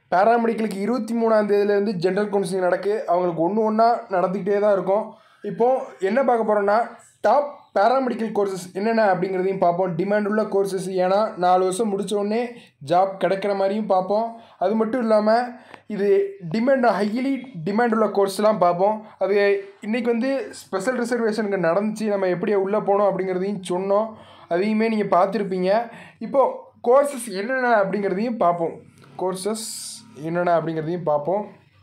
பேராமெடிக்கலுக்கு இருபத்தி மூணாம் தேதியிலேருந்து ஜென்ரல் கவுன்சிலிங் நடக்கு அவங்களுக்கு ஒன்று ஒன்றா நடந்துக்கிட்டே தான் இருக்கும் இப்போது என்ன பார்க்க போகிறோன்னா டாப் பேராமெடிக்கல் கோர்சஸ் என்னென்ன அப்படிங்கிறதையும் பார்ப்போம் டிமாண்ட் உள்ள கோர்சஸ் ஏன்னா நாலு வருஷம் முடிச்ச உடனே ஜாப் கிடைக்கிற மாதிரியும் பார்ப்போம் அது மட்டும் இல்லாமல் இது டிமாண்ட் ஹைலி டிமாண்ட் உள்ள கோர்ஸ்லாம் பார்ப்போம் அது இன்றைக்கி வந்து ஸ்பெஷல் ரிசர்வேஷனுக்கு நடந்துச்சு நம்ம எப்படி உள்ளே போனோம் அப்படிங்கிறதையும் சொன்னோம் அதையுமே நீங்கள் பார்த்துருப்பீங்க இப்போது கோர்சஸ் என்னென்ன அப்படிங்கிறதையும் பார்ப்போம் கோர்சஸ் என்னென்ன அப்படிங்கிறதையும் பார்ப்போம்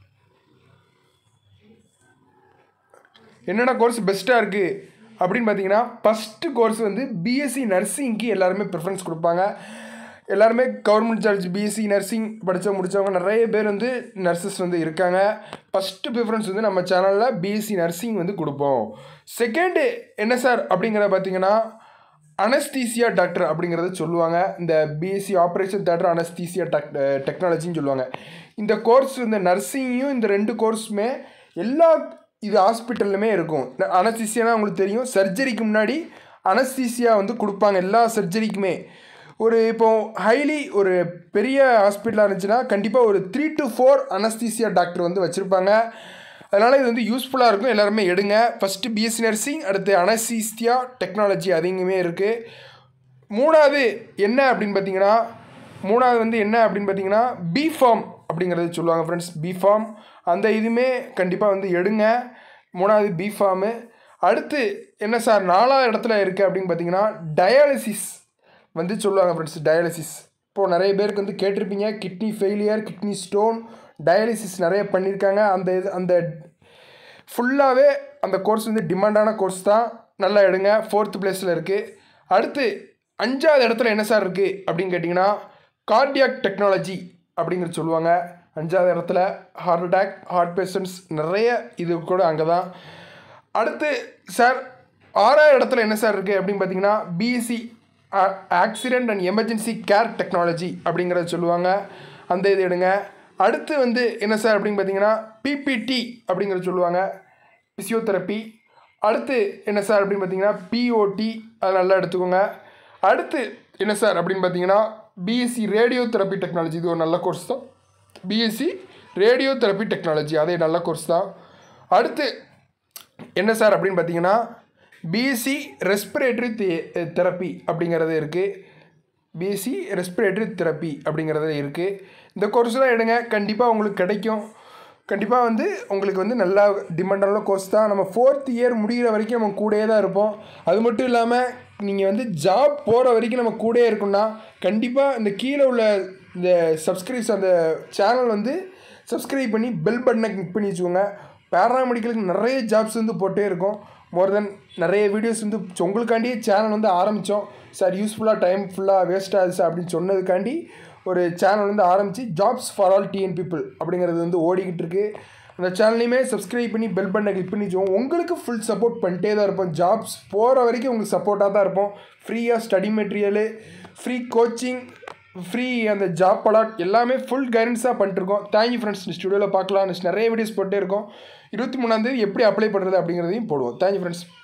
என்னென்ன கோர்ஸ் பெஸ்ட்டாக இருக்குது அப்படின்னு பார்த்தீங்கன்னா ஃபஸ்ட்டு கோர்ஸ் வந்து பிஎஸ்சி நர்சிங்க்கு எல்லாருமே ப்ரிஃபரன்ஸ் கொடுப்பாங்க எல்லாருமே கவர்மெண்ட் சார்ஜ் பிஎஸ்சி நர்சிங் படித்த முடித்தவங்க நிறைய பேர் வந்து நர்சஸ் வந்து இருக்காங்க ஃபஸ்ட்டு ப்ரிஃபரன்ஸ் வந்து நம்ம சேனலில் பிஎஸ்சி நர்சிங் வந்து கொடுப்போம் செகண்டு என்ன சார் அப்படிங்கிற பார்த்தீங்கன்னா அனஸ்தீசியா டாக்டர் அப்படிங்கிறத சொல்லுவாங்க இந்த BSc operation theatre anaesthesia tech டெக்னாலஜின்னு சொல்லுவாங்க இந்த கோர்ஸ் இந்த நர்சிங்கையும் இந்த ரெண்டு கோர்ஸுமே எல்லா இது ஹாஸ்பிட்டல்லுமே இருக்கும் அனஸ்தீசியானா உங்களுக்கு தெரியும் சர்ஜரிக்கு முன்னாடி அனஸ்தீசியா வந்து கொடுப்பாங்க எல்லா சர்ஜரிக்குமே ஒரு இப்போ ஹைலி ஒரு பெரிய ஹாஸ்பிட்டலாக இருந்துச்சுன்னா கண்டிப்பாக ஒரு three to four anaesthesia doctor வந்து வச்சுருப்பாங்க அதனால் இது வந்து யூஸ்ஃபுல்லாக இருக்கும் எல்லாருமே எடுங்க ஃபஸ்ட்டு பிஎஸ்சி நர்சிங் அடுத்து அனசீஸ்தியா டெக்னாலஜி அதுங்குமே இருக்குது மூணாவது என்ன அப்படின்னு பார்த்தீங்கன்னா மூணாவது வந்து என்ன அப்படின்னு பார்த்தீங்கன்னா பிஃபார்ம் அப்படிங்கிறது சொல்லுவாங்க ஃப்ரெண்ட்ஸ் பிஃபார்ம் அந்த இதுவுமே கண்டிப்பாக வந்து எடுங்க மூணாவது பிஃபார்மு அடுத்து என்ன சார் நாலாவது இடத்துல இருக்குது அப்படின்னு பார்த்தீங்கன்னா டயாலிசிஸ் வந்து சொல்லுவாங்க ஃப்ரெண்ட்ஸ் டயாலிசிஸ் இப்போது நிறைய பேருக்கு வந்து கேட்டிருப்பீங்க kidney failure kidney stone dialysis நிறைய பண்ணியிருக்காங்க அந்த இது அந்த ஃபுல்லாகவே அந்த கோர்ஸ் வந்து டிமாண்டான கோர்ஸ் தான் நல்லா எடுங்க ஃபோர்த் பிளேஸில் இருக்குது அடுத்து அஞ்சாவது இடத்துல என்ன சார் இருக்குது அப்படின்னு கேட்டிங்கன்னா கார்டியாக் டெக்னாலஜி அப்படிங்கிறது சொல்லுவாங்க அஞ்சாவது இடத்துல ஹார்ட் அட்டாக் ஹார்ட் பேஷண்ட்ஸ் நிறைய இது கூட அங்கே தான் அடுத்து சார் ஆறாவது இடத்துல என்ன சார் இருக்குது அப்படின்னு பார்த்தீங்கன்னா BSc accident and emergency care technology அப்படிங்கிறத சொல்லுவாங்க அந்த இது எடுங்க அடுத்து வந்து என்ன சார் அப்படின்னு பார்த்தீங்கன்னா பிபிடி அப்படிங்கிறத சொல்லுவாங்க பிசியோதெரப்பி அடுத்து என்ன சார் அப்படின்னு பார்த்தீங்கன்னா பிஓடி அது நல்லா எடுத்துக்கோங்க அடுத்து என்ன சார் அப்படின்னு பார்த்தீங்கன்னா பிஎஸ்சி ரேடியோ தெரப்பி டெக்னாலஜி இது ஒரு நல்ல கோர்ஸ் தான் பிஎஸ்சி ரேடியோ தெரப்பி டெக்னாலஜி அதே நல்ல கோர்ஸ் தான் அடுத்து என்ன சார் அப்படின்னு பார்த்தீங்கன்னா பிஎஸ்சி ரெஸ்பிரேட்டரி தெரப்பி அப்படிங்கிறது இருக்குது பிஎஸ்சி ரெஸ்பிரேட்டரி தெரப்பி அப்படிங்கிறது இருக்குது இந்த கோர்ஸ்லாம் எடுங்க கண்டிப்பாக உங்களுக்கு கிடைக்கும் கண்டிப்பாக வந்து உங்களுக்கு வந்து நல்லா டிமாண்டான கோர்ஸ் தான் நம்ம ஃபோர்த் இயர் முடிகிற வரைக்கும் நம்ம கூடயே தான் இருப்போம் அது மட்டும் இல்லாமல் நீங்கள் வந்து ஜாப் போகிற வரைக்கும் நம்ம கூடயே இருக்கணும்னா கண்டிப்பாக இந்த கீழே உள்ள இந்த சப்ஸ்கிரைப்ஸ் அந்த சேனல் வந்து சப்ஸ்கிரைப் பண்ணி பெல் பட்டனை கிளிக் பண்ணி வச்சுக்கோங்க பேராமெடிக்கலுக்கு நிறைய ஜாப்ஸ் வந்து போட்டே இருக்கும் மோர் தென் நிறைய வீடியோஸ் வந்து உங்களுக்காண்டியே சேனல் வந்து ஆரம்பித்தோம் சார் யூஸ்ஃபுல்லாக டைம் ஃபுல்லாக வேஸ்ட் ஆகுது சார் அப்படின்னு சொன்னதுக்காண்டி ஒரு சேனல் வந்து ஆரம்பித்து jobs for all TN people அப்படிங்கிறது வந்து ஓடிக்கிட்டு இருக்கு அந்த சேனல்லையுமே சப்ஸ்கிரைப் பண்ணி பெல் பட்டனை கிளிக் பண்ணி வச்சுக்கோங்க உங்களுக்கு ஃபுல் சப்போர்ட் பண்ணிட்டே தான் இருப்போம் ஜாப்ஸ் போகிற வரைக்கும் உங்களுக்கு சப்போர்ட்டாக தான் இருப்போம் ஃப்ரீயாக study material free coaching free அந்த ஜாப் அலாட் எல்லாமே ஃபுல் கைடன்ஸாக பண்ணிட்டுருக்கோம் தேங்க்யூ ஃப்ரெண்ட்ஸ் ஸ்டுடியோவில் பார்க்கலாம் நெக்ஸ்ட் நிறைய வீடியோஸ் போட்டே இருக்கோம் இருபத்தி மூணாந்தேதி எப்படி அப்ளை பண்ணுறது அப்படிங்கிறதையும் போடுவோம் தேங்க்யூ ஃப்ரெண்ட்ஸ்